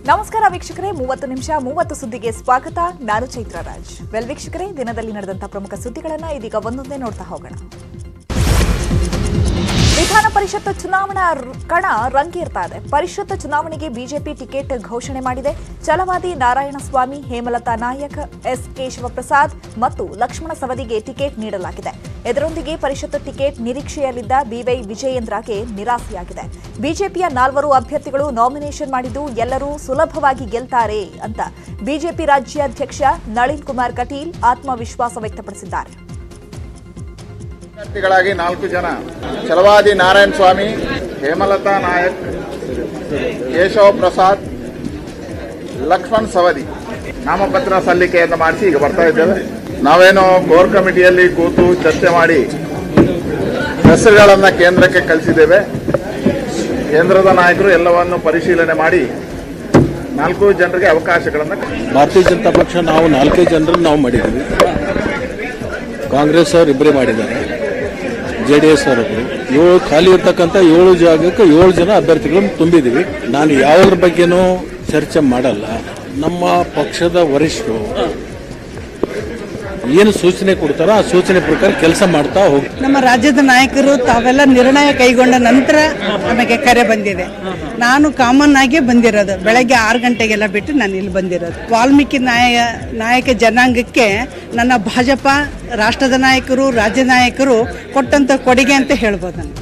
ನಮಸ್ಕಾರ ವೀಕ್ಷಕರೇ ಮೂವತ್ತು ನಿಮಿಷ ಮೂವತ್ತು ಸುದ್ದಿಗೆ ಸ್ವಾಗತ ನಾನು ಚೈತ್ರ ರಾಜ್ ವೆಲ್ ವೀಕ್ಷಕರೇ ದಿನದಲ್ಲಿ ನಡೆದಂತಹ ಪ್ರಮುಖ ಸುದ್ದಿಗಳನ್ನ ಇದೀಗ ಒಂದೊಂದೇ ನೋಡ್ತಾ ಹೋಗೋಣ ವಿಧಾನ ಪರಿಷತ್ ಚುನಾವಣಾ ರ್- ಕಣ ರಂಗೇರ್ತಾ ಇದೆ ಪರಿಷತ್ ಚುನಾವಣೆಗೆ ಬಿಜೆಪಿ ಟಿಕೆಟ್ ಘೋಷಣೆ ಮಾಡಿದೆ ಛಲವಾದಿ ನಾರಾಯಣಸ್ವಾಮಿ ಹೇಮಲತಾ ನಾಯಕ್ ಎಸ್ ಕೇಶವ ಪ್ರಸಾದ್ ಮತ್ತು ಲಕ್ಷ್ಮಣ ಸವದಿಗೆ ಟಿಕೆಟ್ ನೀಡಲಾಗಿದೆ ಇದರೊಂದಿಗೆ ಪರಿಷತ್ ಟಿಕೆಟ್ ನಿರೀಕ್ಷೆಯಲ್ಲಿದ್ದ ಬಿವೈ ವಿಜಯೇಂದ್ರಗೆ ನಿರಾಸೆಯಾಗಿದೆ ಬಿಜೆಪಿಯ ನಾಲ್ವರು ಅಭ್ಯರ್ಥಿಗಳು ನಾಮಿನೇಷನ್ ಮಾಡಿದ್ದು ಎಲ್ಲರೂ ಸುಲಭವಾಗಿ ಗೆಲ್ತಾರೆ ಅಂತ ಬಿಜೆಪಿ ರಾಜ್ಯಾಧ್ಯಕ್ಷ ನಳಿನ್ ಕುಮಾರ್ ಕಟೀಲ್ ಆತ್ಮವಿಶ್ವಾಸ ವ್ಯಕ್ತಪಡಿಸಿದ್ದಾರೆ ಅಭ್ಯರ್ಥಿಗಳಾಗಿ ನಾಲ್ಕು ಜನ ಛಲವಾದಿ ನಾರಾಯಣ ಸ್ವಾಮಿ ಹೇಮಲತಾ ನಾಯಕ್ ಕೇಶವ ಪ್ರಸಾದ್ ಲಕ್ಷ್ಮಣ್ ಸವದಿ ನಾಮಪತ್ರ ಸಲ್ಲಿಕೆಯನ್ನು ಮಾಡಿಸಿ ಈಗ ಬರ್ತಾ ಇದ್ದೇವೆ ನಾವೇನು ಕೋರ್ ಕಮಿಟಿಯಲ್ಲಿ ಕೂತು ಚರ್ಚೆ ಮಾಡಿ ಹೆಸರುಗಳನ್ನು ಕೇಂದ್ರಕ್ಕೆ ಕಳಿಸಿದ್ದೇವೆ ಕೇಂದ್ರದ ನಾಯಕರು ಎಲ್ಲವನ್ನು ಪರಿಶೀಲನೆ ಮಾಡಿ ನಾಲ್ಕು ಜನರಿಗೆ ಅವಕಾಶಗಳನ್ನು ಭಾರತೀಯ ಜನತಾ ಪಕ್ಷ ನಾವು ನಾಲ್ಕೈದು ಜನರನ್ನು ನಾವು ಮಾಡಿದ್ದೀವಿ ಕಾಂಗ್ರೆಸ್ ಅವರು ಇಬ್ಬರೇ ಮಾಡಿದ್ದಾರೆ ಜೆ ಡಿ ಎಸ್ ಅವರೊಬ್ಬರು ಏಳು ಖಾಲಿ ಇರ್ತಕ್ಕಂಥ ಏಳು ಜಾಗಕ್ಕೆ ಏಳು ಜನ ಅಭ್ಯರ್ಥಿಗಳನ್ನು ತುಂಬಿದ್ದೀವಿ ನಾನು ಯಾವುದ್ರ ಬಗ್ಗೆನೂ ಚರ್ಚೆ ಮಾಡಲ್ಲ ನಮ್ಮ ಪಕ್ಷದ ವರಿಷ್ಠರು ಏನು ಸೂಚನೆ ಕೊಡ್ತಾರೋ ಆ ಸೂಚನೆ ಪ್ರಕಾರ ಕೆಲಸ ಮಾಡ್ತಾ ಹೋಗ್ತೀವಿ ನಮ್ಮ ರಾಜ್ಯದ ನಾಯಕರು ತಾವೆಲ್ಲ ನಿರ್ಣಯ ಕೈಗೊಂಡ ನಂತರ ನಮಗೆ ಕರೆ ಬಂದಿದೆ ನಾನು ಕಾಮನ್ ಆಗೇ ಬಂದಿರೋದು ಬೆಳಗ್ಗೆ ಆರು ಗಂಟೆಗೆಲ್ಲ ಬಿಟ್ಟು ನಾನು ಇಲ್ಲಿ ಬಂದಿರೋದು ವಾಲ್ಮೀಕಿ ನಾಯ ನಾಯಕ ಜನಾಂಗಕ್ಕೆ ನನ್ನ ಭಾಜಪ ರಾಷ್ಟ್ರದ ನಾಯಕರು ರಾಜ್ಯ ನಾಯಕರು ಕೊಟ್ಟಂತ ಕೊಡುಗೆ ಅಂತ ಹೇಳ್ಬೋದು ನಾನು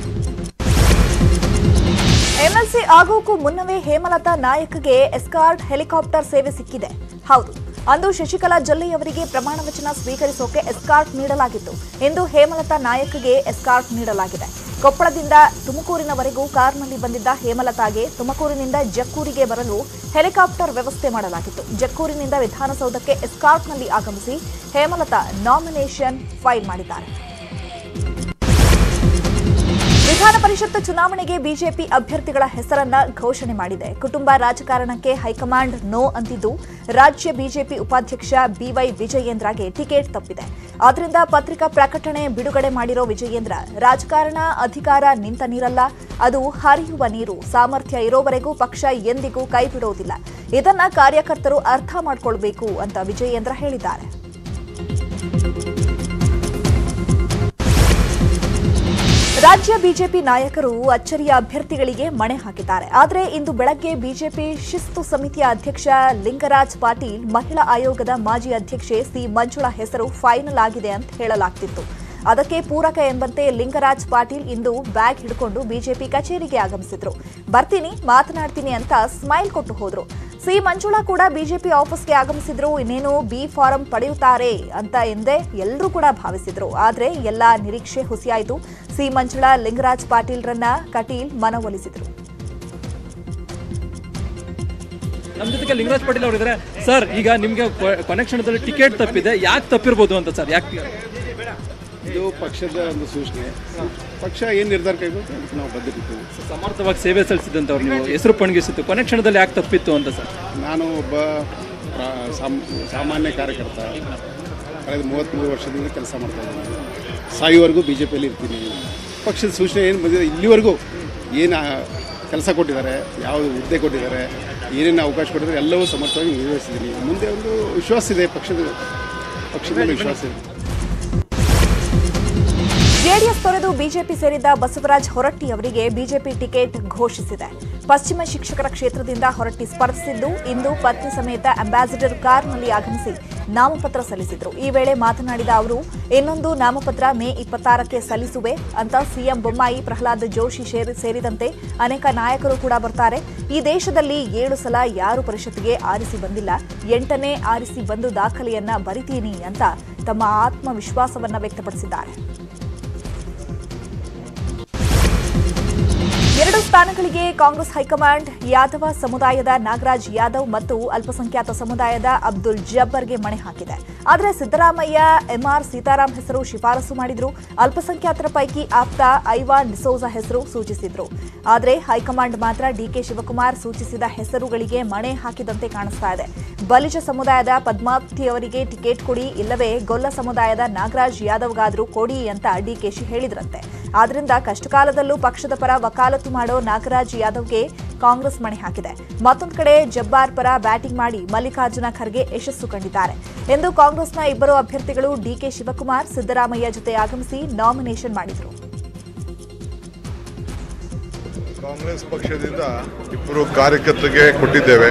ಎಂಎಲ್ಸಿ ಆಗೋಕ್ಕೂ ಮುನ್ನವೇ ಹೇಮಲತಾ ನಾಯಕ್ಗೆ ಎಸ್ಕಾರ್ಟ್ ಹೆಲಿಕಾಪ್ಟರ್ ಸೇವೆ ಸಿಕ್ಕಿದೆ ಹೌದು ಅಂದು ಶಶಿಕಲಾ ಜೊಲ್ಲೆ ಅವರಿಗೆ ಪ್ರಮಾಣ ವಚನ ಸ್ವೀಕರಿಸೋಕೆ ಎಸ್ಕಾರ್ಟ್ ನೀಡಲಾಗಿತ್ತು ಇಂದು ಹೇಮಲತಾ ನಾಯಕ್ಗೆ ಎಸ್ಕಾರ್ಟ್ ನೀಡಲಾಗಿದೆ ಕೊಪ್ಪಳದಿಂದ ತುಮಕೂರಿನವರೆಗೂ ಕಾರ್ನಲ್ಲಿ ಬಂದಿದ್ದ ಹೇಮಲತಾಗೆ ತುಮಕೂರಿನಿಂದ ಜಕ್ಕೂರಿಗೆ ಬರಲು ಹೆಲಿಕಾಪ್ಟರ್ ವ್ಯವಸ್ಥೆ ಮಾಡಲಾಗಿತ್ತು ಜಕ್ಕೂರಿನಿಂದ ವಿಧಾನಸೌಧಕ್ಕೆ ಎಸ್ಕಾರ್ಟ್ನಲ್ಲಿ ಆಗಮಿಸಿ ಹೇಮಲತಾ ನಾಮಿನೇಷನ್ ಫೈಲ್ ಮಾಡಿದ್ದಾರೆ ವಿಧಾನ ಪರಿಷತ್ ಚುನಾವಣೆಗೆ ಬಿಜೆಪಿ ಅಭ್ಯರ್ಥಿಗಳ ಹೆಸರನ್ನ ಘೋಷಣೆ ಮಾಡಿದೆ ಕುಟುಂಬ ರಾಜಕಾರಣಕ್ಕೆ ಹೈಕಮಾಂಡ್ ನೋ ಅಂತಿದ್ದು ರಾಜ್ಯ ಬಿಜೆಪಿ ಉಪಾಧ್ಯಕ್ಷ ಬಿವೈ ವಿಜಯೇಂದ್ರಗೆ ಟಿಕೆಟ್ ತಪ್ಪಿದೆ ಆದ್ರಿಂದ ಪತ್ರಿಕಾ ಪ್ರಕಟಣೆ ಬಿಡುಗಡೆ ಮಾಡಿರೋ ವಿಜಯೇಂದ್ರ ರಾಜಕಾರಣ ಅಧಿಕಾರ ನಿಂತ ನೀರಲ್ಲ ಅದು ಹರಿಯುವ ನೀರು ಸಾಮರ್ಥ್ಯ ಇರೋವರೆಗೂ ಪಕ್ಷ ಎಂದಿಗೂ ಕೈ ಬಿಡೋದಿಲ್ಲ ಇದನ್ನ ಕಾರ್ಯಕರ್ತರು ಅರ್ಥ ಮಾಡ್ಕೊಳ್ಬೇಕು ಅಂತ ವಿಜಯೇಂದ್ರ ಹೇಳಿದ್ದಾರೆ ರಾಜ್ಯ ಬಿಜೆಪಿ ನಾಯಕರು ಅಚ್ಚರಿಯ ಅಭ್ಯರ್ಥಿಗಳಿಗೆ ಮಣೆ ಹಾಕಿದ್ದಾರೆ ಆದರೆ ಇಂದು ಬೆಳಗ್ಗೆ ಬಿಜೆಪಿ ಶಿಸ್ತು ಸಮಿತಿಯ ಅಧ್ಯಕ್ಷ ಲಿಂಗರಾಜ್ ಪಾಟೀಲ್ ಮಹಿಳಾ ಆಯೋಗದ ಮಾಜಿ ಅಧ್ಯಕ್ಷೆ ಸಿ ಮಂಜುಳಾ ಹೆಸರು ಫೈನಲ್ ಆಗಿದೆ ಅಂತ ಹೇಳಲಾಗ್ತಿತ್ತು ಅದಕ್ಕೆ ಪೂರಕ ಎಂಬಂತೆ ಲಿಂಗರಾಜ್ ಪಾಟೀಲ್ ಇಂದು ಬ್ಯಾಗ್ ಹಿಡ್ಕೊಂಡು ಬಿಜೆಪಿ ಕಚೇರಿಗೆ ಆಗಮಿಸಿದ್ರು ಬರ್ತೀನಿ ಮಾತನಾಡ್ತೀನಿ ಅಂತ ಸ್ಮೈಲ್ ಕೊಟ್ಟು ಹೋದ್ರು ಸಿ ಮಂಜುಳಾ ಕೂಡ ಬಿಜೆಪಿ ಆಫೀಸ್ಗೆ ಆಗಮಿಸಿದ್ರು ಇನ್ನೇನು ಬಿ ಫಾರಂ ಪಡೆಯುತ್ತಾರೆ ಅಂತ ಎಂದೇ ಎಲ್ಲರೂ ಕೂಡ ಭಾವಿಸಿದ್ರು ಆದ್ರೆ ಎಲ್ಲಾ ನಿರೀಕ್ಷೆ ಹುಸಿಯಾಯಿತು ಸಿ ಮಂಜುಳಾ ಲಿಂಗರಾಜ್ ಪಾಟೀಲ್ರನ್ನ ಕಟೀಲ್ ಮನವೊಲಿಸಿದ್ರು ನಮ್ಮ ಜೊತೆಗೆ ಲಿಂಗರಾಜ್ ಪಾಟೀಲ್ ಅವರು ಇದ್ದಾರೆ ಸರ್ ಈಗ ನಿಮಗೆ ಕೊನೆ ಕ್ಷಣದಲ್ಲಿ ಟಿಕೆಟ್ ತಪ್ಪಿದೆ ಯಾಕೆ ತಪ್ಪಿರ್ಬೋದು ಅಂತ ಸರ್ ಯಾಕೆ ಇದು ಪಕ್ಷದ ಒಂದು ಸೂಚನೆ ಪಕ್ಷ ಏನು ನಿರ್ಧಾರ ಕೈಗೊಳ್ಳುತ್ತೆ ಅದಕ್ಕೆ ನಾವು ಬದ್ಧರಿದ್ದೀವಿ ಸಮರ್ಥವಾಗಿ ಸೇವೆ ಸಲ್ಲಿಸಿದಂತವ್ರು ನೀವು ಹೆಸರು ಪಣಗಿಸಿತ್ತು ಕೊನೆ ಕ್ಷಣದಲ್ಲಿ ಯಾಕೆ ತಪ್ಪಿತ್ತು ಅಂತ ಸರ್ ನಾನು ಒಬ್ಬ ಪ್ರಾ- ಸಾಮ್- ಸಾಮಾನ್ಯ ಕಾರ್ಯಕರ್ತ ಕಳೆದ ಮೂವತ್ತ್ಮೂರು ವರ್ಷದಿಂದ ಕೆಲಸ ಮಾಡ್ತಾ ಇದ್ದೀನಿ ಸಾಯುವವರೆಗೂ ಬಿ ಜೆ ಪಿಯಲ್ಲಿ ಇರ್ತೀನಿ ಪಕ್ಷದ ಸೂಚನೆ ಏನು ಬಂದಿದೆ ಇಲ್ಲಿವರೆಗೂ ಏನು ಕೆಲಸ ಕೊಟ್ಟಿದ್ದಾರೆ ಯಾವ ಹುದ್ದೆ ಕೊಟ್ಟಿದ್ದಾರೆ ಏನೇನು ಅವಕಾಶ ಕೊಟ್ಟಿದ್ದಾರೆ ಎಲ್ಲವೂ ಸಮರ್ಥವಾಗಿ ನಿರ್ವಹಿಸಿದ್ದೀನಿ ಮುಂದೆ ಒಂದು ವಿಶ್ವಾಸ ಇದೆ ಪಕ್ಷದ ಪಕ್ಷದ ಮೇಲೆ ವಿಶ್ವಾಸ ಇದೆ ಜೆಡಿಎಸ್ ತೊರೆದು ಬಿಜೆಪಿ ಸೇರಿದ್ದ ಬಸವರಾಜ್ ಹೊರಟ್ಟಿ ಅವರಿಗೆ ಬಿಜೆಪಿ ಟಿಕೆಟ್ ಘೋಷಿಸಿದೆ ಪಶ್ಚಿಮ ಶಿಕ್ಷಕರ ಕ್ಷೇತ್ರದಿಂದ ಹೊರಟ್ಟಿ ಸ್ಪರ್ಧಿಸಿದ್ದು ಇಂದು ಪತ್ನಿ ಸಮೇತ ಅಂಬಾಸಿಡರ್ ಕಾರ್ನಲ್ಲಿ ಆಗಮಿಸಿ ನಾಮಪತ್ರ ಸಲ್ಲಿಸಿದ್ರು ಈ ವೇಳೆ ಮಾತನಾಡಿದ ಅವರು ಇನ್ನೊಂದು ನಾಮಪತ್ರ ಮೇ ಇಪ್ಪತ್ತಾರಕ್ಕೆ ಸಲ್ಲಿಸುವೆ ಅಂತ ಸಿಎಂ ಬೊಮ್ಮಾಯಿ ಪ್ರಹ್ಲಾದ್ ಜೋಶಿ ಸೇರಿ- ಸೇರಿದಂತೆ ಅನೇಕ ನಾಯಕರು ಕೂಡ ಬರ್ತಾರೆ ಈ ದೇಶದಲ್ಲಿ ಏಳು ಸಲ ಯಾರು ಪರಿಷತ್ಗೆ ಆರಿಸಿ ಬಂದಿಲ್ಲ ಎಂಟನೇ ಆರಿಸಿ ಬಂದು ದಾಖಲೆಯನ್ನ ಬರಿತೀನಿ ಅಂತ ತಮ್ಮ ಆತ್ಮವಿಶ್ವಾಸವನ್ನ ವ್ಯಕ್ತಪಡಿಸಿದ್ದಾರೆ ಎರಡು ಸ್ಥಾನಗಳಿಗೆ ಕಾಂಗ್ರೆಸ್ ಹೈಕಮಾಂಡ್ ಯಾದವ ಸಮುದಾಯದ ನಾಗರಾಜ್ ಯಾದವ್ ಮತ್ತು ಅಲ್ಪಸಂಖ್ಯಾತ ಸಮುದಾಯದ ಅಬ್ದುಲ್ ಜಬ್ಬರ್ಗೆ ಮಣೆ ಹಾಕಿದೆ ಆದರೆ ಸಿದ್ದರಾಮಯ್ಯ ಎಂಆರ್ ಸೀತಾರಾಂ ಹೆಸರು ಶಿಫಾರಸು ಮಾಡಿದ್ರು ಅಲ್ಪಸಂಖ್ಯಾತರ ಪೈಕಿ ಆಪ್ತ ಐವಾನ್ ಡಿಸೋಜಾ ಹೆಸರು ಸೂಚಿಸಿದ್ರು ಆದರೆ ಹೈಕಮಾಂಡ್ ಮಾತ್ರ ಡಿಕೆ ಶಿವಕುಮಾರ್ ಸೂಚಿಸಿದ ಹೆಸರುಗಳಿಗೆ ಮಣೆ ಹಾಕಿದಂತೆ ಕಾಣಿಸ್ತಾ ಇದೆ ಬಲಿಜ ಸಮುದಾಯದ ಪದ್ಮಾವತಿ ಅವರಿಗೆ ಟಿಕೆಟ್ ಕೊಡಿ ಇಲ್ಲವೇ ಗೊಲ್ಲ ಸಮುದಾಯದ ನಾಗರಾಜ್ ಯಾದವ್ಗಾದ್ರೂ ಕೊಡಿ ಅಂತ ಡಿಕೆಶಿ ಹೇಳಿದ್ರಂತೆ ಆದ್ರಿಂದ ಕಷ್ಟಕಾಲದಲ್ಲೂ ಪಕ್ಷದ ಪರ ವಕಾಲತ್ತು ಮಾಡೋ ನಾಗರಾಜ್ ಯಾದವ್ಗೆ ಕಾಂಗ್ರೆಸ್ ಮಣೆ ಹಾಕಿದೆ ಮತ್ತೊಂದು ಕಡೆ ಜಬ್ಬಾರ್ ಪರ ಬ್ಯಾಟಿಂಗ್ ಮಾಡಿ ಮಲ್ಲಿಕಾರ್ಜುನ ಖರ್ಗೆ ಯಶಸ್ಸು ಕಂಡಿದ್ದಾರೆ ಎಂದು ಕಾಂಗ್ರೆಸ್ನ ಇಬ್ಬರು ಅಭ್ಯರ್ಥಿಗಳು ಡಿಕೆ ಶಿವಕುಮಾರ್ ಸಿದ್ದರಾಮಯ್ಯ ಜೊತೆ ಆಗಮಿಸಿ ನಾಮಿನೇಷನ್ ಮಾಡಿದರು ಕಾಂಗ್ರೆಸ್ ಪಕ್ಷದಿಂದ ಇಬ್ಬರು ಕಾರ್ಯಕರ್ತರಿಗೆ ಕೊಟ್ಟಿದ್ದೇವೆ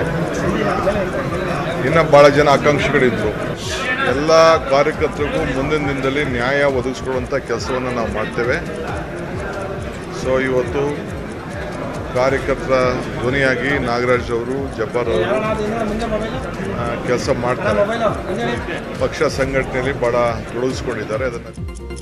ಇನ್ನು ಬಹಳ ಜನ ಆಕಾಂಕ್ಷಿಗಳಿದ್ರು ಎಲ್ಲ ಕಾರ್ಯಕರ್ತರಿಗೂ ಮುಂದಿನ ದಿನದಲ್ಲಿ ನ್ಯಾಯ ಒದಗಿಸ್ಕೊಡುವಂಥ ಕೆಲಸವನ್ನು ನಾವು ಮಾಡ್ತೇವೆ ಸೊ ಇವತ್ತು ಕಾರ್ಯಕರ್ತರ ಧ್ವನಿಯಾಗಿ ನಾಗರಾಜ್ ಅವರು ಜಬ್ಬಾರ್ ಅವರು ಕೆಲಸ ಮಾಡ್ತಾರೆ ಪಕ್ಷ ಸಂಘಟನೆಯಲ್ಲಿ ಬಹಳ ತೊಡಗಿಸ್ಕೊಂಡಿದ್ದಾರೆ ಅದನ್ನು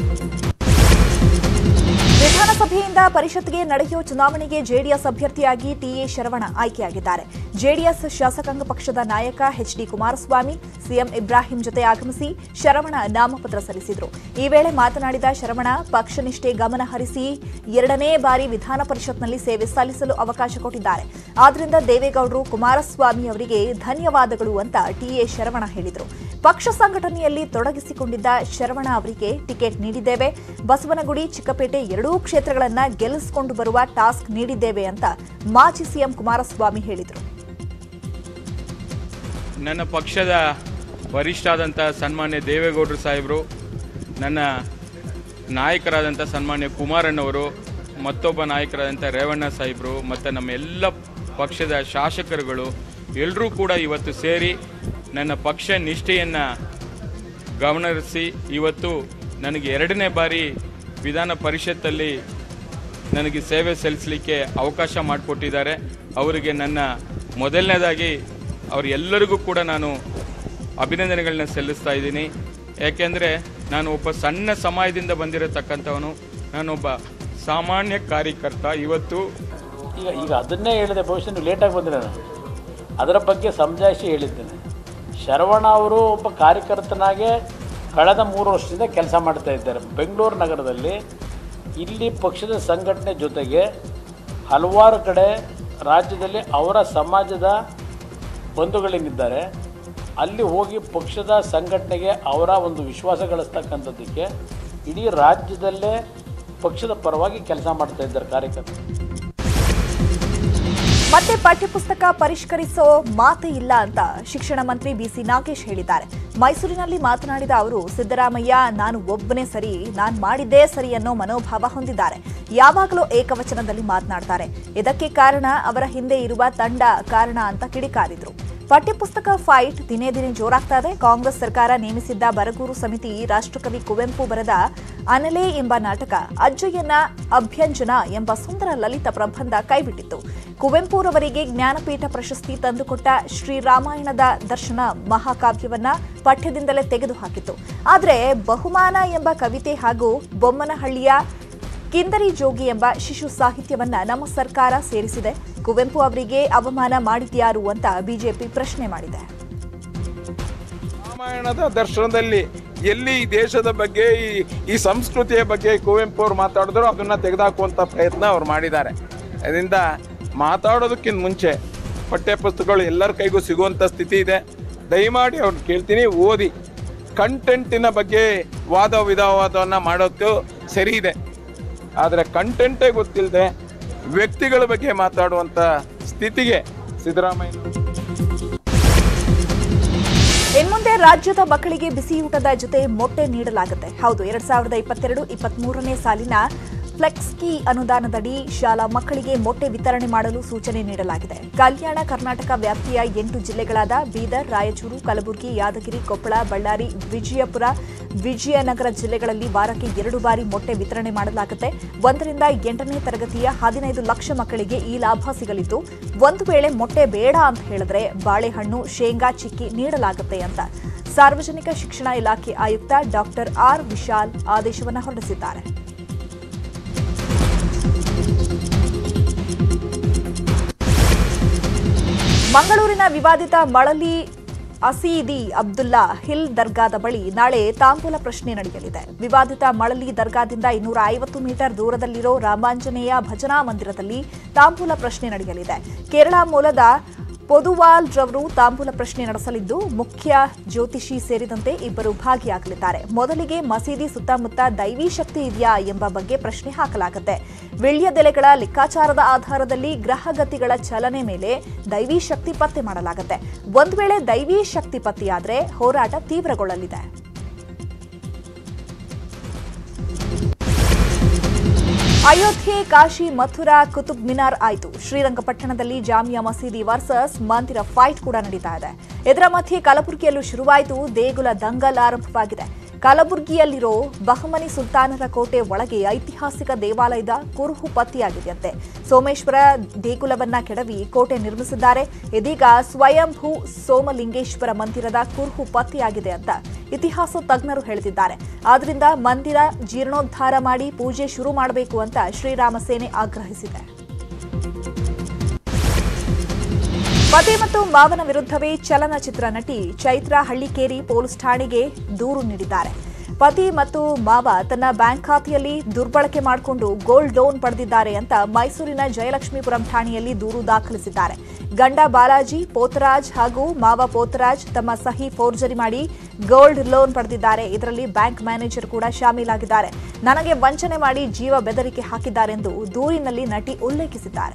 ವಿಧಾನಸಭೆಯಿಂದ ಪರಿಷತ್ಗೆ ನಡೆಯುವ ಚುನಾವಣೆಗೆ ಜೆಡಿಎಸ್ ಅಭ್ಯರ್ಥಿಯಾಗಿ ಟಿಎ ಶರವಣ ಆಯ್ಕೆಯಾಗಿದ್ದಾರೆ ಜೆಡಿಎಸ್ ಶಾಸಕಾಂಗ ಪಕ್ಷದ ನಾಯಕ H D Kumaraswamy CM Ibrahim ಜೊತೆ ಆಗಮಿಸಿ ಶರವಣ ನಾಮಪತ್ರ ಸಲ್ಲಿಸಿದರು ಈ ವೇಳೆ ಮಾತನಾಡಿದ ಶರವಣ ಪಕ್ಷ ನಿಷ್ಠೆ ಗಮನ ಹರಿಸಿ ಎರಡನೇ ಬಾರಿ ವಿಧಾನ ಪರಿಷತ್ನಲ್ಲಿ ಸೇವೆ ಸಲ್ಲಿಸಲು ಅವಕಾಶ ಕೊಟ್ಟಿದ್ದಾರೆ ಆದ್ರಿಂದ ದೇವೇಗೌಡರು ಕುಮಾರಸ್ವಾಮಿ ಅವರಿಗೆ ಧನ್ಯವಾದಗಳು ಅಂತ ಟಿಎ ಶರವಣ ಹೇಳಿದರು ಪಕ್ಷ ಸಂಘಟನೆಯಲ್ಲಿ ತೊಡಗಿಸಿಕೊಂಡಿದ್ದ ಶರವಣ ಅವರಿಗೆ ಟಿಕೆಟ್ ನೀಡಿದ್ದೇವೆ ಬಸವನಗುಡಿ ಚಿಕ್ಕಪೇಟೆ ಎರಡೂ ಕ್ಷೇತ್ರಗಳನ್ನ ಗೆಲ್ಲಿಸಿಕೊಂಡು ಬರುವ ಟಾಸ್ಕ್ ನೀಡಿದ್ದೇವೆ ಅಂತ ಮಾಜಿ ಸಿಎಂ ಕುಮಾರಸ್ವಾಮಿ ಹೇಳಿದರು ನನ್ನ ಪಕ್ಷದ ವರಿಷ್ಠರಾದಂಥ ಸನ್ಮಾನ್ಯ ದೇವೇಗೌಡರು ಸಾಹೇಬರು ನನ್ನ ನಾಯಕರಾದಂಥ ಸನ್ಮಾನ್ಯ ಕುಮಾರಣ್ಣವರು ಮತ್ತೊಬ್ಬ ನಾಯಕರಾದಂಥ ರೇವಣ್ಣ ಸಾಹೇಬರು ಮತ್ತು ನಮ್ಮ ಎಲ್ಲ ಪಕ್ಷದ ಶಾಸಕರುಗಳು ಎಲ್ಲರೂ ಕೂಡ ಇವತ್ತು ಸೇರಿ ನನ್ನ ಪಕ್ಷ ನಿಷ್ಠೆಯನ್ನು ಗಮನಿಸಿ ಇವತ್ತು ನನಗೆ ಎರಡನೇ ಬಾರಿ ವಿಧಾನ ಪರಿಷತ್ತಲ್ಲಿ ನನಗೆ ಸೇವೆ ಸಲ್ಲಿಸಲಿಕ್ಕೆ ಅವಕಾಶ ಮಾಡಿಕೊಟ್ಟಿದ್ದಾರೆ ಅವರಿಗೆ ನನ್ನ ಮೊದಲನೇದಾಗಿ ಅವರೆಲ್ಲರಿಗೂ ಕೂಡ ನಾನು ಅಭಿನಂದನೆಗಳನ್ನ ಸಲ್ಲಿಸ್ತಾ ಇದ್ದೀನಿ ಯಾಕೆಂದರೆ ನಾನು ಒಬ್ಬ ಸಣ್ಣ ಸಮಯದಿಂದ ಬಂದಿರತಕ್ಕಂಥವನು ನಾನೊಬ್ಬ ಸಾಮಾನ್ಯ ಕಾರ್ಯಕರ್ತ ಇವತ್ತು ಈಗ ಈಗ ಅದನ್ನೇ ಹೇಳಿದೆ ಬಹುಶಃ ನೀವು ಲೇಟಾಗಿ ಬಂದರೆ ನಾನು ಅದರ ಬಗ್ಗೆ ಸಮಜಾಯಿಷಿ ಹೇಳಿದ್ದೇನೆ ಶರವಣ ಅವರು ಒಬ್ಬ ಕಾರ್ಯಕರ್ತನಾಗೆ ಕಳೆದ ಮೂರು ವರ್ಷದಿಂದ ಕೆಲಸ ಮಾಡ್ತಾ ಇದ್ದಾರೆ ಬೆಂಗಳೂರು ನಗರದಲ್ಲಿ ಇಲ್ಲಿ ಪಕ್ಷದ ಸಂಘಟನೆ ಜೊತೆಗೆ ಹಲವಾರು ಕಡೆ ರಾಜ್ಯದಲ್ಲಿ ಅವರ ಸಮಾಜದ ಬಂಧುಗಳೇನಿದ್ದಾರೆ ಅಲ್ಲಿ ಹೋಗಿ ಪಕ್ಷದ ಸಂಘಟನೆಗೆ ಅವರ ಒಂದು ವಿಶ್ವಾಸ ಗಳಿಸ್ತಕ್ಕಂಥದ್ದಕ್ಕೆ ಇಡೀ ರಾಜ್ಯದಲ್ಲೇ ಪಕ್ಷದ ಪರವಾಗಿ ಕೆಲಸ ಮಾಡ್ತಾ ಇದ್ದಾರೆ ಕಾರ್ಯಕರ್ತರು ಮತ್ತೆ ಪಠ್ಯಪುಸ್ತಕ ಪರಿಷ್ಕರಿಸೋ ಮಾತೇ ಇಲ್ಲ ಅಂತ ಶಿಕ್ಷಣ ಮಂತ್ರಿ ಬಿಸಿ ನಾಗೇಶ್ ಹೇಳಿದ್ದಾರೆ ಮೈಸೂರಿನಲ್ಲಿ ಮಾತನಾಡಿದ ಅವರು ಸಿದ್ದರಾಮಯ್ಯ ನಾನು ಒಬ್ಬನೇ ಸರಿ ನಾನು ಮಾಡಿದ್ದೇ ಸರಿ ಅನ್ನೋ ಮನೋಭಾವ ಹೊಂದಿದ್ದಾರೆ ಯಾವಾಗಲೂ ಏಕವಚನದಲ್ಲಿ ಮಾತನಾಡ್ತಾರೆ ಇದಕ್ಕೆ ಕಾರಣ ಅವರ ಹಿಂದೆ ಇರುವ ತಂಡ ಕಾರಣ ಅಂತ ಕಿಡಿಕಾರಿದ್ರು ಪಠ್ಯಪುಸ್ತಕ ಫೈಟ್ ದಿನೇ ದಿನೇ ಜೋರಾಗ್ತಾ ಇದೆ ಕಾಂಗ್ರೆಸ್ ಸರ್ಕಾರ ನೇಮಿಸಿದ್ದ ಬರಗೂರು ಸಮಿತಿ ರಾಷ್ಟ್ರಕವಿ ಕುವೆಂಪು ಬರೆದ ಅನಲೆ ಎಂಬ ನಾಟಕ ಅಜ್ಜಯ್ಯನ ಅಭ್ಯಂಜನ ಎಂಬ ಸುಂದರ ಲಲಿತ ಪ್ರಬಂಧ ಕೈಬಿಟ್ಟಿತ್ತು ಕುವೆಂಪುರವರಿಗೆ ಜ್ಞಾನಪೀಠ ಪ್ರಶಸ್ತಿ ತಂದುಕೊಟ್ಟ ಶ್ರೀರಾಮಾಯಣದ ದರ್ಶನ ಮಹಾಕಾವ್ಯವನ್ನ ಪಠ್ಯದಿಂದಲೇ ತೆಗೆದುಹಾಕಿತ್ತು ಆದರೆ ಬಹುಮಾನ ಎಂಬ ಕವಿತೆ ಹಾಗೂ ಬೊಮ್ಮನಹಳ್ಳಿಯ ಕಿಂದರಿ ಜೋಗಿ ಎಂಬ ಶಿಶು ಸಾಹಿತ್ಯವನ್ನ ನಮ್ಮ ಸರ್ಕಾರ ಸೇರಿಸಿದೆ ಕುವೆಂಪು ಅವರಿಗೆ ಅವಮಾನ ಮಾಡಿದ್ಯಾರು ಅಂತ ಬಿಜೆಪಿ ಪ್ರಶ್ನೆ ಮಾಡಿದೆ ರಾಮಾಯಣದ ದರ್ಶನದಲ್ಲಿ ಎಲ್ಲಿ ಈ ದೇಶದ ಬಗ್ಗೆ ಈ ಈ ಸಂಸ್ಕೃತಿಯ ಬಗ್ಗೆ ಕುವೆಂಪು ಅವರು ಮಾತಾಡಿದ್ರು ಅದನ್ನ ತೆಗೆದುಹಾಕುವಂಥ ಪ್ರಯತ್ನ ಅವ್ರು ಮಾಡಿದ್ದಾರೆ ಅದರಿಂದ ಮಾತಾಡೋದಕ್ಕಿಂತ ಮುಂಚೆ ಪಠ್ಯಪುಸ್ತಕಗಳು ಎಲ್ಲರ ಕೈಗೂ ಸಿಗುವಂಥ ಸ್ಥಿತಿ ಇದೆ ದಯಮಾಡಿ ಅವ್ರನ್ನ ಕೇಳ್ತೀನಿ ಓದಿ ಕಂಟೆಂಟಿನ ಬಗ್ಗೆ ವಾದ ವಿವಾದವನ್ನು ಮಾಡೋದು ಸರಿ ಇದೆ ಆದರೆ ಕಂಟೆಂಟೇ ಗೊತ್ತಿಲ್ಲದೆ ವ್ಯಕ್ತಿಗಳ ಬಗ್ಗೆ ಮಾತಾಡುವಂಥ ಸ್ಥಿತಿಗೆ ಸಿದ್ದರಾಮಯ್ಯ ಇನ್ಮುಂದೆ ರಾಜ್ಯದ ಮಕ್ಕಳಿಗೆ ಬಿಸಿಯೂಟದ ಜೊತೆ ಮೊಟ್ಟೆ ನೀಡಲಾಗುತ್ತೆ ಹೌದು ಎರಡ್ ಸಾವಿರದ ಇಪ್ಪತ್ತೆರಡು ಇಪ್ಪತ್ಮೂರನೇ ಸಾಲಿನ ಫ್ಲೆಕ್ಸ್ಕಿ ಅನುದಾನದಡಿ ಶಾಲಾ ಮಕ್ಕಳಿಗೆ ಮೊಟ್ಟೆ ವಿತರಣೆ ಮಾಡಲು ಸೂಚನೆ ನೀಡಲಾಗಿದೆ ಕಲ್ಯಾಣ ಕರ್ನಾಟಕ ವ್ಯಾಪ್ತಿಯ ಎಂಟು ಜಿಲ್ಲೆಗಳಾದ ಬೀದರ್ ರಾಯಚೂರು ಕಲಬುರಗಿ ಯಾದಗಿರಿ ಕೊಪ್ಪಳ ಬಳ್ಳಾರಿ ವಿಜಯಪುರ ವಿಜಯನಗರ ಜಿಲ್ಲೆಗಳಲ್ಲಿ ವಾರಕ್ಕೆ ಎರಡು ಬಾರಿ ಮೊಟ್ಟೆ ವಿತರಣೆ ಮಾಡಲಾಗುತ್ತೆ ಒಂದರಿಂದ ಎಂಟನೇ ತರಗತಿಯ ಹದಿನೈದು ಲಕ್ಷ ಮಕ್ಕಳಿಗೆ ಈ ಲಾಭ ಸಿಗಲಿದ್ದು ಒಂದು ವೇಳೆ ಮೊಟ್ಟೆ ಬೇಡ ಅಂತ ಹೇಳಿದ್ರೆ ಬಾಳೆಹಣ್ಣು ಶೇಂಗಾ ಚಿಕ್ಕಿ ನೀಡಲಾಗುತ್ತೆ ಅಂತ ಸಾರ್ವಜನಿಕ ಶಿಕ್ಷಣ ಇಲಾಖೆ ಆಯುಕ್ತ ಡಾಕ್ಟರ್ ಆರ್ ವಿಶಾಲ್ ಆದೇಶವನ್ನು ಹೊರಡಿಸಿದ್ದಾರೆ ಮಂಗಳೂರಿನ ವಿವಾದಿತ ಮಳಲಿ ಅಸೀದಿ ಅಬ್ದುಲ್ಲಾ ಹಿಲ್ ದರ್ಗಾದ ಬಳಿ ನಾಳೆ ತಾಂಬೂಲ ಪ್ರಶ್ನೆ ನಡೆಯಲಿದೆ ವಿವಾದಿತ ಮಳಲಿ ದರ್ಗಾದಿಂದ ಇನ್ನೂರ ಐವತ್ತು ಮೀಟರ್ ದೂರದಲ್ಲಿರೋ ರಾಮಾಂಜನೇಯ ಭಜನಾ ಮಂದಿರದಲ್ಲಿ ತಾಂಬೂಲ ಪ್ರಶ್ನೆ ನಡೆಯಲಿದೆ ಕೇರಳ ಮೂಲದ ಪೊದುವಾಲ್ ರವರು ತಾಂಬೂಲ ಪ್ರಶ್ನೆ ನಡೆಸಲಿದ್ದು ಮುಖ್ಯ ಜ್ಯೋತಿಷಿ ಸೇರಿದಂತೆ ಇಬ್ಬರು ಭಾಗಿಯಾಗಲಿದ್ದಾರೆ ಮೊದಲಿಗೆ ಮಸೀದಿ ಸುತ್ತಮುತ್ತ ದೈವಿ ಶಕ್ತಿ ಇದೆಯಾ ಎಂಬ ಬಗ್ಗೆ ಪ್ರಶ್ನೆ ಹಾಕಲಾಗುತ್ತೆ ವೀಳ್ಯದೆಲೆಗಳ ಲೆಕ್ಕಾಚಾರದ ಆಧಾರದಲ್ಲಿ ಗ್ರಹಗತಿಗಳ ಚಲನೆ ಮೇಲೆ ದೈವಿ ಶಕ್ತಿ ಪತ್ತೆ ಮಾಡಲಾಗುತ್ತೆ ಒಂದು ವೇಳೆ ದೈವಿ ಶಕ್ತಿ ಪತ್ತೆಯಾದರೆ ಹೋರಾಟ ತೀವ್ರಗೊಳ್ಳಲಿದೆ ಅಯೋಧ್ಯೆ ಕಾಶಿ ಮಥುರಾ ಕುತುಬ್ ಮಿನಾರ್ ಆಯಿತು ಶ್ರೀರಂಗಪಟ್ಟಣದಲ್ಲಿ ಜಾಮಿಯಾ ಮಸೀದಿ ವರ್ಸಸ್ ಮಂದಿರ ಫೈಟ್ ಕೂಡ ನಡೀತಾ ಇದೆ ಇದರ ಮಧ್ಯೆ ಕಲಬುರಗಿಯಲ್ಲೂ ಶುರುವಾಯಿತು ದೇಗುಲ ದಂಗಲ್ ಆರಂಭವಾಗಿದೆ ಕಲಬುರಗಿಯಲ್ಲಿರೋ ಬಹಮನಿ ಸುಲ್ತಾನರ ಕೋಟೆ ಒಳಗೆ ಐತಿಹಾಸಿಕ ದೇವಾಲಯದ ಕುರುಹು ಪತ್ತೆಯಾಗಿದೆಯಂತೆ ಸೋಮೇಶ್ವರ ದೇಗುಲವನ್ನ ಕೆಡವಿ ಕೋಟೆ ನಿರ್ಮಿಸಿದ್ದಾರೆ ಇದೀಗ ಸ್ವಯಂಭೂ ಸೋಮಲಿಂಗೇಶ್ವರ ಮಂದಿರದ ಕುರುಹು ಪತ್ತೆಯಾಗಿದೆ ಅಂತ ಇತಿಹಾಸ ತಜ್ಞರು ಹೇಳ್ತಿದ್ದಾರೆ ಆದ್ರಿಂದ ಮಂದಿರ ಜೀರ್ಣೋದ್ಧಾರ ಮಾಡಿ ಪೂಜೆ ಶುರು ಮಾಡಬೇಕು ಅಂತ ಶ್ರೀರಾಮ ಸೇನೆ ಆಗ್ರಹಿಸಿದೆ ಪತಿ ಮತ್ತು ಮಾವನ ವಿರುದ್ಧವೇ ಚಲನಚಿತ್ರ ನಟಿ ಚೈತ್ರ ಹಳ್ಳಿಕೇರಿ ಪೊಲೀಸ್ ಠಾಣೆಗೆ ದೂರು ನೀಡಿದ್ದಾರೆ ಪತಿ ಮತ್ತು ಮಾವ ತನ್ನ ಬ್ಯಾಂಕ್ ಖಾತೆಯಲ್ಲಿ ದುರ್ಬಳಕೆ ಮಾಡಿಕೊಂಡು ಗೋಲ್ಡ್ ಲೋನ್ ಪಡೆದಿದ್ದಾರೆ ಅಂತ ಮೈಸೂರಿನ ಜಯಲಕ್ಷ್ಮೀಪುರಂ ಠಾಣೆಯಲ್ಲಿ ದೂರು ದಾಖಲಿಸಿದ್ದಾರೆ ಗಂಡ ಬಾಲಾಜಿ ಪೋತರಾಜ್ ಹಾಗೂ ಮಾವ ಪೋತರಾಜ್ ತಮ್ಮ ಸಹಿ ಫೋರ್ಜರಿ ಮಾಡಿ ಗೋಲ್ಡ್ ಲೋನ್ ಪಡೆದಿದ್ದಾರೆ ಇದರಲ್ಲಿ ಬ್ಯಾಂಕ್ ಮ್ಯಾನೇಜರ್ ಕೂಡ ಶಾಮೀಲಾಗಿದ್ದಾರೆ ನನಗೆ ವಂಚನೆ ಮಾಡಿ ಜೀವ ಬೆದರಿಕೆ ಹಾಕಿದ್ದಾರೆಂದು ದೂರಿನಲ್ಲಿ ನಟಿ ಉಲ್ಲೇಖಿಸಿದ್ದಾರೆ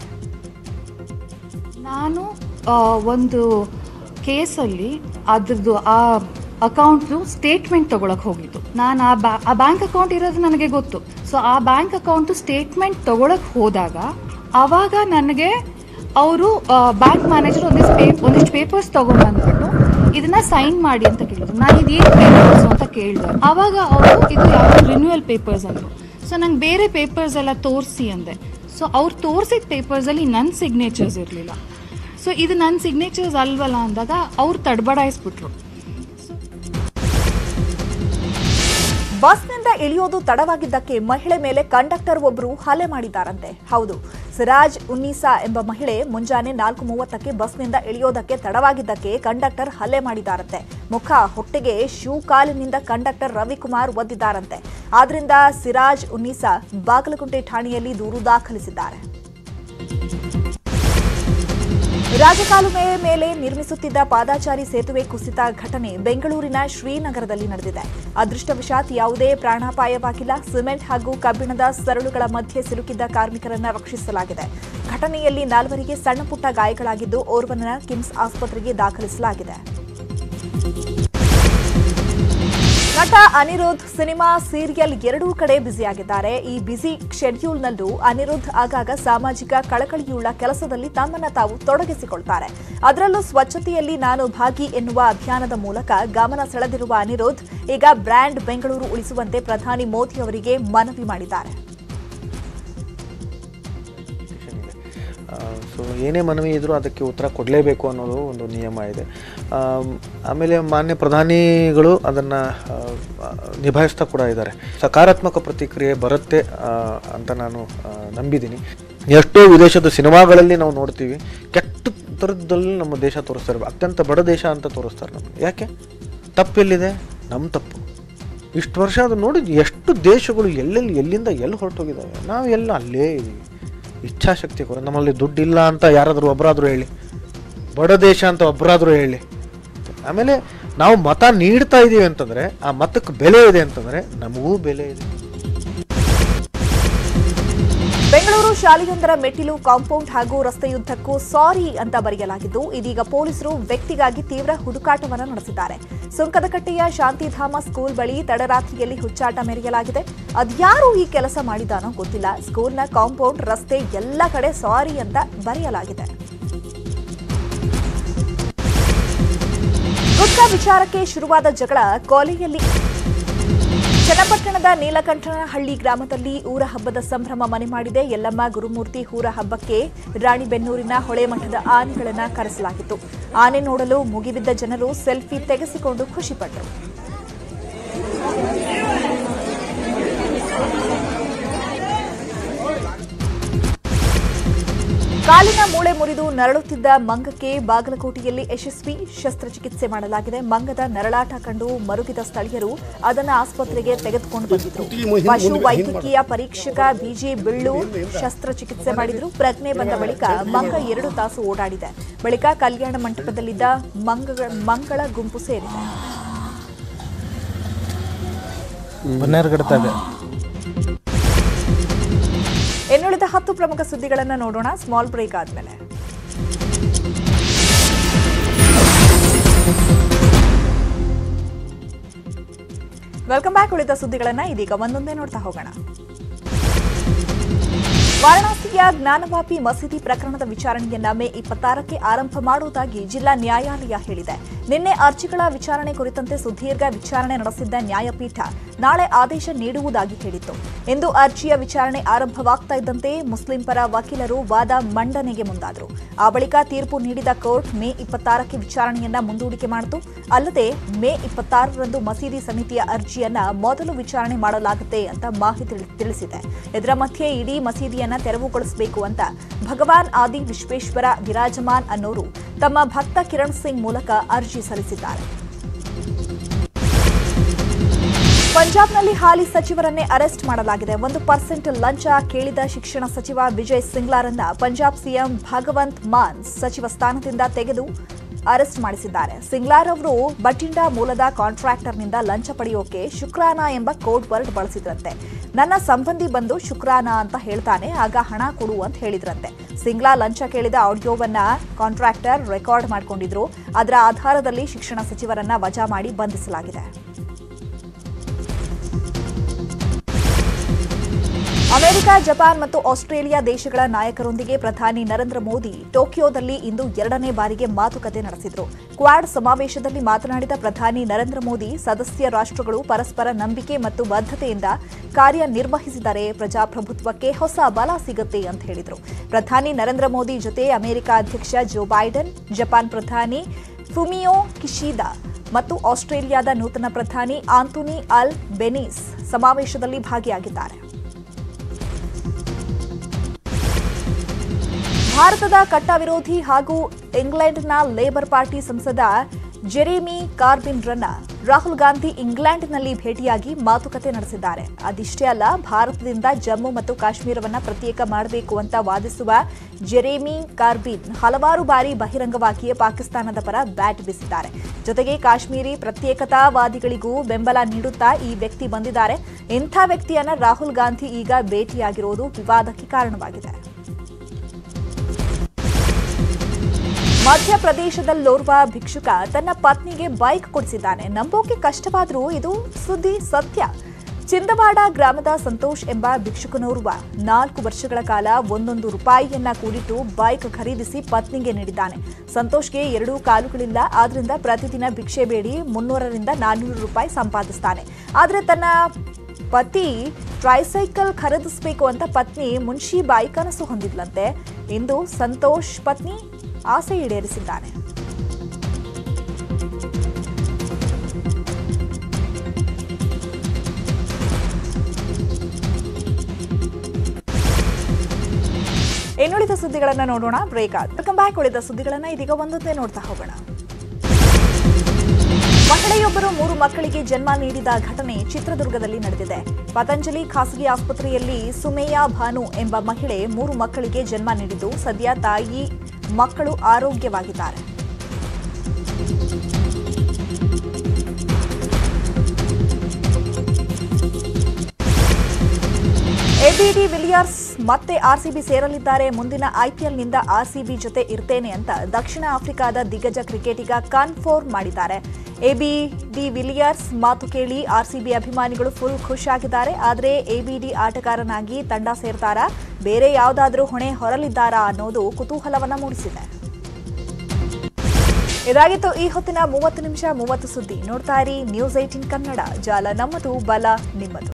ನಾನು ಆ, ಒಂದು ಕೇಸಲ್ಲಿ ಅದ್ರದ್ದು ಆ ಅಕೌಂಟ್ದು ಸ್ಟೇಟ್ಮೆಂಟ್ ತಗೊಳಕ್ ಹೋಗಿದ್ದು ನಾನು ಆ ಬ್ಯಾ ಆ ಬ್ಯಾಂಕ್ ಅಕೌಂಟ್ ಇರೋದು ನನಗೆ ಗೊತ್ತು ಸೊ ಆ ಬ್ಯಾಂಕ್ ಅಕೌಂಟು ಸ್ಟೇಟ್ಮೆಂಟ್ ತಗೊಳಕ್ ಹೋದಾಗ ಆವಾಗ ನನಗೆ ಅವರು ಬ್ಯಾಂಕ್ ಮ್ಯಾನೇಜರ್ ಒಂದಿಷ್ಟು ಪೇ ಒಂದಿಷ್ಟು ಪೇಪರ್ಸ್ ತಗೊಂಡು ಬಂದ್ಬಿಟ್ಟು ಇದನ್ನ ಸೈನ್ ಮಾಡಿ ಅಂತ ಕೇಳಿದ್ರು ನಾನು ಇದೇನು ಪೇಪರ್ಸ್ ಅಂತ ಕೇಳಿದೆ ಆವಾಗ ಅವರು ಇದು ಯಾವುದು ರಿನ್ಯೂವಲ್ ಪೇಪರ್ಸ್ ಅಂದರು ಸೊ ನಂಗೆ ಬೇರೆ ಪೇಪರ್ಸ್ ಎಲ್ಲ ತೋರಿಸಿ ಅಂದೆ ಸೊ ಅವ್ರು ತೋರಿಸಿದ ಪೇಪರ್ಸಲ್ಲಿ ನನ್ನ ಸಿಗ್ನೇಚರ್ಸ್ ಇರಲಿಲ್ಲ ಸೊ ಇದು ನನ್ನ ಸಿಗ್ನೇಚರ್ಸ್ ಅಲ್ವಲ್ಲ ಅಂದಾಗ ಅವ್ರು ತಡಬಡಾಯಿಸ್ಬಿಟ್ರು ಬಸ್ನಿಂದ ಇಳಿಯೋದು ತಡವಾಗಿದ್ದಕ್ಕೆ ಮಹಿಳೆ ಮೇಲೆ ಕಂಡಕ್ಟರ್ ಒಬ್ಬರು ಹಲ್ಲೆ ಮಾಡಿದ್ದಾರಂತೆ ಹೌದು ಸಿರಾಜ್ ಉನ್ನೀಸಾ ಎಂಬ ಮಹಿಳೆ ಮುಂಜಾನೆ ನಾಲ್ಕು ಮೂವತ್ತಕ್ಕೆ ಬಸ್ನಿಂದ ಇಳಿಯೋದಕ್ಕೆ ತಡವಾಗಿದ್ದಕ್ಕೆ ಕಂಡಕ್ಟರ್ ಹಲ್ಲೆ ಮಾಡಿದ್ದಾರಂತೆ ಮುಖ ಹೊಟ್ಟೆಗೆ ಶೂ ಕಾಲಿನಿಂದ ಕಂಡಕ್ಟರ್ ರವಿಕುಮಾರ್ ಒದ್ದಿದ್ದಾರಂತೆ ಆದ್ರಿಂದ ಸಿರಾಜ್ ಉನ್ನೀಸಾ ಬಾಗಲಕೋಟೆ ಠಾಣೆಯಲ್ಲಿ ದೂರು ದಾಖಲಿಸಿದ್ದಾರೆ ರಾಜಕಾಲುವೆ ಮೇಲೆ ನಿರ್ಮಿಸುತ್ತಿದ್ದ ಪಾದಾಚಾರಿ ಸೇತುವೆ ಕುಸಿತ ಘಟನೆ ಬೆಂಗಳೂರಿನ ಶ್ರೀನಗರದಲ್ಲಿ ನಡೆದಿದೆ ಅದೃಷ್ಟವಶಾತ್ ಯಾವುದೇ ಪ್ರಾಣಾಪಾಯವಾಗಿಲ್ಲ ಸಿಮೆಂಟ್ ಹಾಗೂ ಕಬ್ಬಿಣದ ಸರಳುಗಳ ಮಧ್ಯೆ ಸಿಲುಕಿದ್ದ ಕಾರ್ಮಿಕರನ್ನ ರಕ್ಷಿಸಲಾಗಿದೆ ಘಟನೆಯಲ್ಲಿ ನಾಲ್ವರಿಗೆ ಸಣ್ಣ ಪುಟ್ಟ ಗಾಯಗಳಾಗಿದ್ದು ಓರ್ವನನ್ನ ಕಿಮ್ಸ್ ಆಸ್ಪತ್ರೆಗೆ ದಾಖಲಿಸಲಾಗಿದೆ ನಟ ಅನಿರುದ್ಧ್ ಸಿನಿಮಾ ಸೀರಿಯಲ್ ಎರಡೂ ಕಡೆ ಬ್ಯುಸಿಯಾಗಿದ್ದಾರೆ ಈ ಬ್ಯುಸಿ ಶೆಡ್ಯೂಲ್ನಲ್ಲೂ ಅನಿರುದ್ಧ್ ಆಗಾಗ ಸಾಮಾಜಿಕ ಕಳಕಳಿಯುಳ್ಳ ಕೆಲಸದಲ್ಲಿ ತಮ್ಮನ್ನ ತಾವು ತೊಡಗಿಸಿಕೊಳ್ತಾರೆ ಅದರಲ್ಲೂ ಸ್ವಚ್ಛತೆಯಲ್ಲಿ ನಾನು ಭಾಗಿ ಎನ್ನುವ ಅಭಿಯಾನದ ಮೂಲಕ ಗಮನ ಸೆಳೆದಿರುವ ಅನಿರುದ್ಧ್ ಈಗ ಬ್ರ್ಯಾಂಡ್ ಬೆಂಗಳೂರು ಉಳಿಸುವಂತೆ ಪ್ರಧಾನಿ ಮೋದಿ ಅವರಿಗೆ ಮನವಿ ಮಾಡಿದ್ದಾರೆ ಸೊ ಏನೇ ಮನವಿ ಇದ್ರೂ ಅದಕ್ಕೆ ಉತ್ತರ ಕೊಡಲೇಬೇಕು ಅನ್ನೋದು ಒಂದು ನಿಯಮ ಇದೆ ಆಮ್, ಆಮೇಲೆ ಮಾನ್ಯ ಪ್ರಧಾನಿಗಳು ಅದನ್ನು ನಿಭಾಯಿಸ್ತಾ ಕೂಡ ಇದ್ದಾರೆ ಸಕಾರಾತ್ಮಕ ಪ್ರತಿಕ್ರಿಯೆ ಬರುತ್ತೆ ಆ, ಅಂತ ನಾನು ಆ, ನಂಬಿದ್ದೀನಿ ಎಷ್ಟೋ ವಿದೇಶದ ಸಿನಿಮಾಗಳಲ್ಲಿ ನಾವು ನೋಡ್ತೀವಿ ಕೆಟ್ಟ ಥರದಲ್ಲಿ ನಮ್ಮ ದೇಶ ತೋರಿಸ್ತಾರೆ ಅತ್ಯಂತ ಬಡ ದೇಶ ಅಂತ ತೋರಿಸ್ತಾರೆ ನಮಗೆ ಯಾಕೆ ತಪ್ಪೆಲ್ಲಿದೆ ನಮ್ಮ ತಪ್ಪು ಇಷ್ಟು ವರ್ಷ ಅದು ನೋಡಿ ಎಷ್ಟು ದೇಶಗಳು ಎಲ್ಲೆಲ್ಲಿ ಎಲ್ಲಿಂದ ಎಲ್ಲಿ ಹೊರಟೋಗಿದ್ದಾವೆ ನಾವು ಎಲ್ಲ ಅಲ್ಲೇ ಇದ್ದೀವಿ ಇಚ್ಛಾಶಕ್ತಿ ಕೊರ ನಮ್ಮಲ್ಲಿ ದುಡ್ಡಿಲ್ಲ ಅಂತ ಯಾರಾದರೂ ಒಬ್ಬರಾದರೂ ಹೇಳಿ ಬಡ ದೇಶ ಅಂತ ಒಬ್ಬರಾದರೂ ಹೇಳಿ ಆಮೇಲೆ ನಾವು ಮತ ನೀಡ್ತಾ ಇದ್ದೀವಿ ಅಂತಂದರೆ ಆ ಮತಕ್ಕೆ ಬೆಲೆ ಇದೆ ಅಂತಂದರೆ ನಮಗೂ ಬೆಲೆ ಇದೆ ಬೆಂಗಳೂರು ಶಾಲೆಯೊಂದರ ಮೆಟ್ಟಿಲು ಕಾಂಪೌಂಡ್ ಹಾಗೂ ರಸ್ತೆಯುದ್ದಕ್ಕೂ ಸಾರಿ ಅಂತ ಬರೆಯಲಾಗಿದ್ದು ಇದೀಗ ಪೊಲೀಸರು ವ್ಯಕ್ತಿಗಾಗಿ ತೀವ್ರ ಹುಡುಕಾಟವನ್ನು ನಡೆಸಿದ್ದಾರೆ ಸುಂಕದಕಟ್ಟೆಯ ಶಾಂತಿಧಾಮ ಸ್ಕೂಲ್ ಬಳಿ ತಡರಾತ್ರಿಯಲ್ಲಿ ಹುಚ್ಚಾಟ ಮೆರೆಯಲಾಗಿದೆ ಅದ್ಯಾರು ಈ ಕೆಲಸ ಮಾಡಿದಾನೋ ಗೊತ್ತಿಲ್ಲ ಸ್ಕೂಲ್ನ ಕಾಂಪೌಂಡ್ ರಸ್ತೆ ಎಲ್ಲ ಕಡೆ ಸಾರಿ ಅಂತ ಬರೆಯಲಾಗಿದೆ ಗುಟ್ಕಾ ವಿಚಾರಕ್ಕೆ ಶುರುವಾದ ಜಗಳ ಕೊಲೆಯಲ್ಲಿ ಚನ್ನಪಟ್ಟಣದ ನೀಲಕಂಠನಹಳ್ಳಿ ಗ್ರಾಮದಲ್ಲಿ ಊರ ಹಬ್ಬದ ಸಂಭ್ರಮ ಮನೆ ಮಾಡಿದೆ ಯಲ್ಲಮ್ಮ ಗುರುಮೂರ್ತಿ ಊರ ಹಬ್ಬಕ್ಕೆ ರಾಣಿಬೆನ್ನೂರಿನ ಹೊಳೆಮಠದ ಆನೆಗಳನ್ನ ಕರೆಸಲಾಗಿತ್ತು ಆನೆ ನೋಡಲು ಮುಗಿಬಿದ್ದ ಜನರು ಸೆಲ್ಫಿ ತೆಗೆಸಿಕೊಂಡು ಖುಷಿಪಟ್ಟರು ಕಾಲಿನ ಮೂಳೆ ಮುರಿದು ನರಳುತ್ತಿದ್ದ ಮಂಗಕ್ಕೆ ಬಾಗಲಕೋಟೆಯಲ್ಲಿ ಯಶಸ್ವಿ ಶಸ್ತ್ರಚಿಕಿತ್ಸೆ ಮಾಡಲಾಗಿದೆ ಮಂಗದ ನರಳಾಟ ಕಂಡು ಮರುಗಿದ ಸ್ಥಳೀಯರು ಅದನ್ನು ಆಸ್ಪತ್ರೆಗೆ ತೆಗೆದುಕೊಂಡು ಬಂದಿದ್ರು ಪಶು ವೈದ್ಯಕೀಯ ಪರೀಕ್ಷಕ ಬಿಜಿ ಬಿಳ್ಳು ಶಸ್ತ್ರಚಿಕಿತ್ಸೆ ಮಾಡಿದ್ರು ಪ್ರಜ್ಞೆ ಬಂದ ಬಳಿಕ ಮಂಗ ಎರಡು ತಾಸು ಓಡಾಡಿದೆ ಬಳಿಕ ಕಲ್ಯಾಣ ಮಂಟಪದಲ್ಲಿದ್ದ ಮಂಗಗಳ ಮಂಗಳ ಗುಂಪು ಸೇರಿದೆ ಬನ್ನೇರ್ಗಡ್ತಾಗ ಇನ್ನುಳಿದ ಹತ್ತು ಪ್ರಮುಖ ಸುದ್ದಿಗಳನ್ನು ನೋಡೋಣ ಸ್ಮಾಲ್ ಬ್ರೇಕ್ ಆದ್ಮೇಲೆ ವೆಲ್ಕಮ್ ಬ್ಯಾಕ್ ಉಳಿದ ಸುದ್ದಿಗಳನ್ನ ಇದೀಗ ಒಂದೊಂದೇ ನೋಡ್ತಾ ಹೋಗೋಣ ವಾರಣಾಸಿಯ ಜ್ಞಾನವಾಪಿ ಮಸೀದಿ ಪ್ರಕರಣದ ವಿಚಾರಣೆಯನ್ನ ಮೇ ಇಪ್ಪತ್ತಾರಕ್ಕೆ ಆರಂಭ ಮಾಡುವುದಾಗಿ ಜಿಲ್ಲಾ ನ್ಯಾಯಾಲಯ ಹೇಳಿದೆ ನಿನ್ನೆ ಅರ್ಜಿಗಳ ವಿಚಾರಣೆ ಕುರಿತಂತೆ ಸುದೀರ್ಘ ವಿಚಾರಣೆ ನಡೆಸಿದ್ದ ನ್ಯಾಯಪೀಠ ನಾಳೆ ಆದೇಶ ನೀಡುವುದಾಗಿ ಹೇಳಿತ್ತು ಇಂದು ಅರ್ಜಿಯ ವಿಚಾರಣೆ ಆರಂಭವಾಗ್ತಾ ಇದ್ದಂತೆ ಮುಸ್ಲಿಂ ಪರ ವಕೀಲರು ವಾದ ಮಂಡನೆಗೆ ಮುಂದಾದರು ಆ ಬಳಿಕ ತೀರ್ಪು ನೀಡಿದ ಕೋರ್ಟ್ ಮೇ ಇಪ್ಪತ್ತಾರಕ್ಕೆ ವಿಚಾರಣೆಯನ್ನ ಮುಂದೂಡಿಕೆ ಮಾಡಿತು ಅಲ್ಲದೆ ಮೇ ಇಪ್ಪತ್ತಾರರಂದು ಮಸೀದಿ ಸಮಿತಿಯ ಅರ್ಜಿಯನ್ನ ಮೊದಲು ವಿಚಾರಣೆ ಮಾಡಲಾಗುತ್ತೆ ಅಂತ ಮಾಹಿತಿ ತಿಳಿಸಿದೆ ಇದರ ಮಧ್ಯೆ ಇಡೀ ಮಸೀದಿಯನ್ನ ತೆರವುಗೊಳಿಸಬೇಕು ಅಂತ ಭಗವಾನ್ ಆದಿ ವಿಶ್ವೇಶ್ವರ ವಿರಾಜಮಾನ್ ಅನ್ನೋರು ತಮ್ಮ ಭಕ್ತ ಕಿರಣ್ ಸಿಂಗ್ ಮೂಲಕ ಅರ್ಜಿ ಸಲ್ಲಿಸಿದ್ದಾರೆ ಪಂಜಾಬ್ನಲ್ಲಿ ಹಾಲಿ ಸಚಿವರನ್ನೇ ಅರೆಸ್ಟ್ ಮಾಡಲಾಗಿದೆ ಒಂದು ಪರ್ಸೆಂಟ್ ಲಂಚ ಕೇಳಿದ ಶಿಕ್ಷಣ ಸಚಿವ ವಿಜಯ್ ಸಿಂಗ್ಲಾರನ್ನ ಪಂಜಾಬ್ ಸಿಎಂ ಭಗವಂತ್ ಮಾನ್ ಸಚಿವ ಸ್ಥಾನದಿಂದ ತೆಗೆದು ಅರೆಸ್ಟ್ ಮಾಡಿಸಿದ್ದಾರೆ ಸಿಂಗ್ಲಾರ್ ಅವರು ಬಟಿಂಡಾ ಮೂಲದ ಕಾಂಟ್ರಾಕ್ಟರ್ನಿಂದ ಲಂಚ ಪಡೆಯೋಕೆ ಶುಕ್ರಾನ ಎಂಬ ಕೋಡ್ ವರ್ಡ್ ಬಳಸಿದ್ರಂತೆ ನನ್ನ ಸಂಬಂಧಿ ಬಂದು ಶುಕ್ರಾನ ಅಂತ ಹೇಳ್ತಾನೆ ಆಗ ಹಣ ಕೊಡು ಅಂತ ಹೇಳಿದ್ರಂತೆ ಸಿಂಗ್ಲಾ ಲಂಚ ಕೇಳಿದ ಆಡಿಯೋವನ್ನ ಕಾಂಟ್ರಾಕ್ಟರ್ ರೆಕಾರ್ಡ್ ಮಾಡಿಕೊಂಡಿದ್ರು ಅದರ ಆಧಾರದಲ್ಲಿ ಶಿಕ್ಷಣ ಸಚಿವರನ್ನ ವಜಾ ಮಾಡಿ ಬಂಧಿಸಲಾಗಿದೆ ಅಮೆರಿಕ ಜಪಾನ್ ಮತ್ತು ಆಸ್ಟ್ರೇಲಿಯಾ ದೇಶಗಳ ನಾಯಕರೊಂದಿಗೆ ಪ್ರಧಾನಿ ನರೇಂದ್ರ ಮೋದಿ ಟೋಕಿಯೋದಲ್ಲಿ ಇಂದು ಎರಡನೇ ಬಾರಿಗೆ ಮಾತುಕತೆ ನಡೆಸಿದರು ಕ್ವಾಡ್ ಸಮಾವೇಶದಲ್ಲಿ ಮಾತನಾಡಿದ ಪ್ರಧಾನಿ ನರೇಂದ್ರ ಮೋದಿ ಸದಸ್ಯ ರಾಷ್ಟ್ರಗಳು ಪರಸ್ಪರ ನಂಬಿಕೆ ಮತ್ತು ಬದ್ಧತೆಯಿಂದ ಕಾರ್ಯನಿರ್ವಹಿಸಿದರೆ ಪ್ರಜಾಪ್ರಭುತ್ವಕ್ಕೆ ಹೊಸ ಬಲ ಸಿಗುತ್ತೆ ಅಂತ ಹೇಳಿದರು ಪ್ರಧಾನಿ ನರೇಂದ್ರ ಮೋದಿ ಜೊತೆ ಅಮೆರಿಕ ಅಧ್ಯಕ್ಷ ಜೋ ಬೈಡನ್ ಜಪಾನ್ ಪ್ರಧಾನಿ ಫುಮಿಯೋ ಕಿಶಿದಾ ಮತ್ತು ಆಸ್ಟ್ರೇಲಿಯಾದ ನೂತನ ಪ್ರಧಾನಿ ಆಂಟೋನಿ ಅಲ್ ಬೆನೀಸ್ ಸಮಾವೇಶದಲ್ಲಿ ಭಾಗಿಯಾಗಿದ್ದಾರೆ ಭಾರತದ ಕಟ್ಟ ವಿರೋಧಿ ಹಾಗೂ ಇಂಗ್ಲೆಂಡ್ನ ಲೇಬರ್ ಪಾರ್ಟಿ ಸಂಸದ ಜೆರೆಮಿ ಕಾರ್ಬಿನ್ರನ್ನ ರಾಹುಲ್ ಗಾಂಧಿ ಇಂಗ್ಲೆಂಡ್ನಲ್ಲಿ ಭೇಟಿಯಾಗಿ ಮಾತುಕತೆ ನಡೆಸಿದ್ದಾರೆ ಅದಿಷ್ಟೇ ಅಲ್ಲ ಭಾರತದಿಂದ ಜಮ್ಮು ಮತ್ತು ಕಾಶ್ಮೀರವನ್ನ ಪ್ರತ್ಯೇಕ ಮಾಡಬೇಕು ಅಂತ ವಾದಿಸುವ ಜೆರೆಮಿ ಕಾರ್ಬಿನ್ ಹಲವಾರು ಬಾರಿ ಬಹಿರಂಗವಾಗಿಯೇ ಪಾಕಿಸ್ತಾನದ ಪರ ಬ್ಯಾಟ್ ಬೀಸಿದ್ದಾರೆ ಜೊತೆಗೆ ಕಾಶ್ಮೀರಿ ಪ್ರತ್ಯೇಕತಾವಾದಿಗಳಿಗೂ ಬೆಂಬಲ ನೀಡುತ್ತಾ ಈ ವ್ಯಕ್ತಿ ಬಂದಿದ್ದಾರೆ ಇಂಥ ವ್ಯಕ್ತಿಯನ್ನ ರಾಹುಲ್ ಗಾಂಧಿ ಈಗ ಭೇಟಿಯಾಗಿರುವುದು ವಿವಾದಕ್ಕೆ ಕಾರಣವಾಗಿದೆ ಮಧ್ಯಪ್ರದೇಶದಲ್ಲೋರ್ವ ಭಿಕ್ಷುಕ ತನ್ನ ಪತ್ನಿಗೆ ಬೈಕ್ ಕೊಡಿಸಿದ್ದಾನೆ ನಂಬೋಕೆ ಕಷ್ಟವಾದರೂ ಇದು ಸುದ್ದಿ ಸತ್ಯ ಚಿಂದವಾಡ ಗ್ರಾಮದ ಸಂತೋಷ್ ಎಂಬ ಭಿಕ್ಷುಕನೋರ್ವ ನಾಲ್ಕು ವರ್ಷಗಳ ಕಾಲ ಒಂದೊಂದು ರೂಪಾಯಿಯನ್ನ ಕೂಡಿಟ್ಟು ಬೈಕ್ ಖರೀದಿಸಿ ಪತ್ನಿಗೆ ನೀಡಿದ್ದಾನೆ ಸಂತೋಷ್ಗೆ ಎರಡೂ ಕಾಲುಗಳಿಲ್ಲ ಆದ್ರಿಂದ ಪ್ರತಿದಿನ ಭಿಕ್ಷೆ ಬೇಡಿ ಮುನ್ನೂರರಿಂದ ನಾನ್ನೂರು ರೂಪಾಯಿ ಸಂಪಾದಿಸ್ತಾನೆ ಆದರೆ ತನ್ನ ಪತಿ ಟ್ರೈಸೈಕಲ್ ಖರೀದಿಸಬೇಕು ಅಂತ ಪತ್ನಿ ಮುನ್ಷಿಬಾಯಿ ಕನಸು ಹೊಂದಿದ್ಲಂತೆ ಇಂದು ಸಂತೋಷ್ ಪತ್ನಿ ಆಸೆ ಈಡೇರಿಸಿದ್ದಾನೆ ಇನ್ನುಳಿದ ಸುದ್ದಿಗಳನ್ನ ನೋಡೋಣ ಬ್ರೇಕ್ ಆದ ವೆಲ್ಕಮ್ ಬ್ಯಾಕ್ ಉಳಿದ ಸುದ್ದಿಗಳನ್ನ ಇದೀಗ ಒಂದೊಂದೇ ನೋಡ್ತಾ ಹೋಗೋಣ ಮಹಿಳೆಯೊಬ್ಬರು ಮೂರು ಮಕ್ಕಳಿಗೆ ಜನ್ಮ ನೀಡಿದ ಘಟನೆ ಚಿತ್ರದುರ್ಗದಲ್ಲಿ ನಡೆದಿದೆ ಪತಂಜಲಿ ಖಾಸಗಿ ಆಸ್ಪತ್ರೆಯಲ್ಲಿ ಸುಮೇಯಾ ಭಾನು ಎಂಬ ಮಹಿಳೆ ಮೂರು ಮಕ್ಕಳಿಗೆ ಜನ್ಮ ನೀಡಿದ್ದು ಸದ್ಯ ತಾಯಿ ಮಕ್ಕಳು ಆರೋಗ್ಯವಾಗಿದ್ದಾರೆ ಎಬಿಡಿ ವಿಲಿಯರ್ಸ್ ಮತ್ತೆ ಆರ್ಸಿಬಿ ಸೇರಲಿದ್ದಾರೆ ಮುಂದಿನ ಐಪಿಎಲ್ನಿಂದ ಆರ್ಸಿಬಿ ಜೊತೆ ಇರ್ತೇನೆ ಅಂತ ದಕ್ಷಿಣ ಆಫ್ರಿಕಾದ ದಿಗ್ಗಜ ಕ್ರಿಕೆಟಿಗ ಕನ್ಫರ್ಮ್ ಮಾಡಿದ್ದಾರೆ ಎಬಿಡಿ ವಿಲಿಯರ್ಸ್ ಮಾತು ಕೇಳಿ ಆರ್ಸಿಬಿ ಅಭಿಮಾನಿಗಳು ಫುಲ್ ಖುಷಿಯಾಗಿದ್ದಾರೆ ಆದರೆ ಎಬಿಡಿ ಆಟಗಾರನಾಗಿ ತಂಡ ಸೇರ್ತಾರಾ ಬೇರೆ ಯಾವುದಾದ್ರೂ ಹೊಣೆ ಹೊರಲಿದ್ದಾರಾ ಅನ್ನೋದು ಕುತೂಹಲವನ್ನ ಮೂಡಿಸಿದೆ ಇದಾಗಿತ್ತು ಈ ಹೊತ್ತಿನ ಮೂವತ್ತು ನಿಮಿಷ ಮೂವತ್ತು ಸುದ್ದಿ ನೋಡ್ತಾ ಇರಿ ನ್ಯೂಸ್ ಏಟಿನ್ ಕನ್ನಡ ಜಾಲ ನಮ್ಮದು ಬಲ ನಿಮ್ಮದು